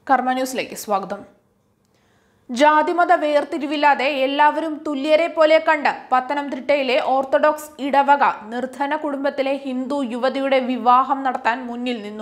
കർമ്മ ന്യൂസിലേക്ക് സ്വാഗതം ജാതിമത വേർതിരിവില്ലാതെ എല്ലാവരും തുല്യരെ പോലെ കണ്ട് പത്തനംതിട്ടയിലെ ഓർത്തഡോക്സ് ഇടവക നിർധന കുടുംബത്തിലെ ഹിന്ദു യുവതിയുടെ വിവാഹം നടത്താൻ മുന്നിൽ നിന്നു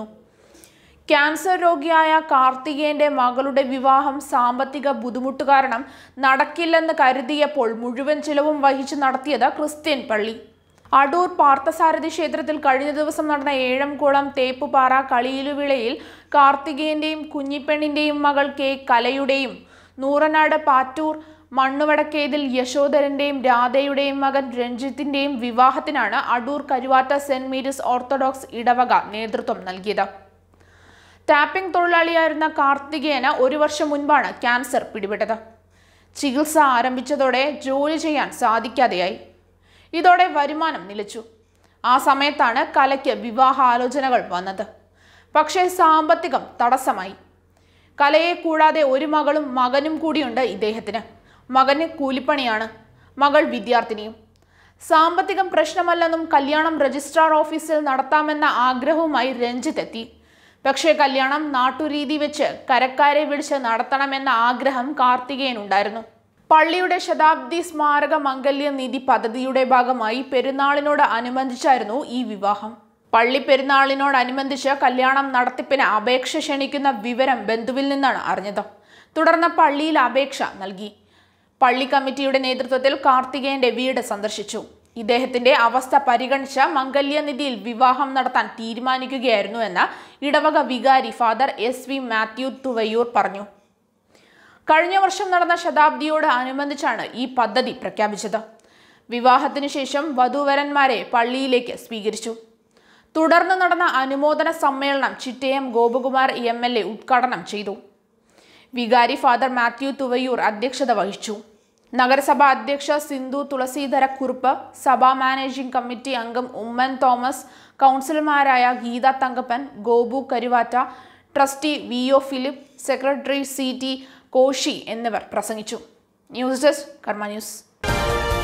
ക്യാൻസർ രോഗിയായ കാർത്തികേയന്റെ മകളുടെ വിവാഹം സാമ്പത്തിക ബുദ്ധിമുട്ട് കാരണം നടക്കില്ലെന്ന് കരുതിയപ്പോൾ മുഴുവൻ ചിലവും വഹിച്ചു നടത്തിയത് ക്രിസ്ത്യൻ പള്ളി അടൂർ പാർത്ഥസാരഥി ക്ഷേത്രത്തിൽ കഴിഞ്ഞ ദിവസം നടന്ന ഏഴംകുളം തേപ്പുപാറ കളിയിലുവിളയിൽ കാർത്തികേയന്റെയും കുഞ്ഞിപ്പെണ്ണിന്റെയും മകൾ കെ കലയുടെയും നൂറനാട് പാറ്റൂർ മണ്ണുവടക്കേതിൽ യശോധരന്റെയും രാധയുടെയും മകൻ രഞ്ജിത്തിന്റെയും വിവാഹത്തിനാണ് Adoor Karuvatta saint Mary's orthodox ഇടവക നേതൃത്വം നൽകിയത് ടാപ്പിംഗ് തൊഴിലാളിയായിരുന്ന കാർത്തികേയന് ഒരു വർഷം മുൻപാണ് ക്യാൻസർ പിടിപെട്ടത് ചികിത്സ ആരംഭിച്ചതോടെ ജോലി ചെയ്യാൻ സാധിക്കാതെയായി ഇതോടെ വരുമാനം നിലച്ചു ആ സമയത്താണ് കലയ്ക്ക് വിവാഹാലോചനകൾ വന്നത് പക്ഷേ സാമ്പത്തികം തടസ്സമായി കലയെ കൂടാതെ ഒരു മകളും മകനും കൂടിയുണ്ട് ഇദ്ദേഹത്തിന് മകന് കൂലിപ്പണിയാണ് മകൾ വിദ്യാർത്ഥിനിയും സാമ്പത്തികം പ്രശ്നമല്ലെന്നും കല്യാണം രജിസ്ട്രാർ ഓഫീസിൽ നടത്താമെന്ന ആഗ്രഹവുമായി രഞ്ജിത്ത് എത്തി പക്ഷേ കല്യാണം നാട്ടുരീതി വെച്ച് കരക്കാരെ വിളിച്ച് നടത്തണമെന്ന ആഗ്രഹം കാർത്തികേയനുണ്ടായിരുന്നു പള്ളിയുടെ ശതാബ്ദി സ്മാരക മംഗല്യ നിധി പദ്ധതിയുടെ ഭാഗമായി പെരുന്നാളിനോട് അനുബന്ധിച്ചായിരുന്നു ഈ വിവാഹം പള്ളി പെരുന്നാളിനോടനുബന്ധിച്ച് കല്യാണം നടത്തിപ്പിന് അപേക്ഷ ക്ഷണിക്കുന്ന വിവരം ബന്ധുവിൽ നിന്നാണ് അറിഞ്ഞത് തുടർന്ന് പള്ളിയിൽ അപേക്ഷ നൽകി പള്ളി കമ്മിറ്റിയുടെ നേതൃത്വത്തിൽ കാർത്തികേയന്റെ വീട് സന്ദർശിച്ചു ഇദ്ദേഹത്തിന്റെ അവസ്ഥ പരിഗണിച്ച മംഗല്യനിധിയിൽ വിവാഹം നടത്താൻ തീരുമാനിക്കുകയായിരുന്നു എന്ന് ഇടവക വികാരി father S V Mathew Thuvayyur പറഞ്ഞു കഴിഞ്ഞ വർഷം നടന്ന ശതാബ്ദിയോട് അനുബന്ധിച്ചാണ് ഈ പദ്ധതി പ്രഖ്യാപിച്ചത് വിവാഹത്തിന് ശേഷം വധൂവരന്മാരെ പള്ളിയിലേക്ക് സ്വീകരിച്ചു തുടർന്ന് നടന്ന അനുമോദന സമ്മേളനം Chittayam Gopakumar M L A ഉദ്ഘാടനം ചെയ്തു വികാരി ഫാദർ മാത്യു തുവയ്യൂർ അധ്യക്ഷത വഹിച്ചു നഗരസഭ അധ്യക്ഷ സിന്ധു തുളസീധര കുറുപ്പ് സഭാ മാനേജിംഗ് കമ്മിറ്റി അംഗം ഉമ്മൻ തോമസ് കൗൺസിലർമാരായ Geetha Thankappan Gopu Karuvatta trustee V O Philip secretary C T Koshy എന്നിവർ പ്രസംഗിച്ചു ന്യൂസ് ഡെസ്ക് കർമ്മ ന്യൂസ്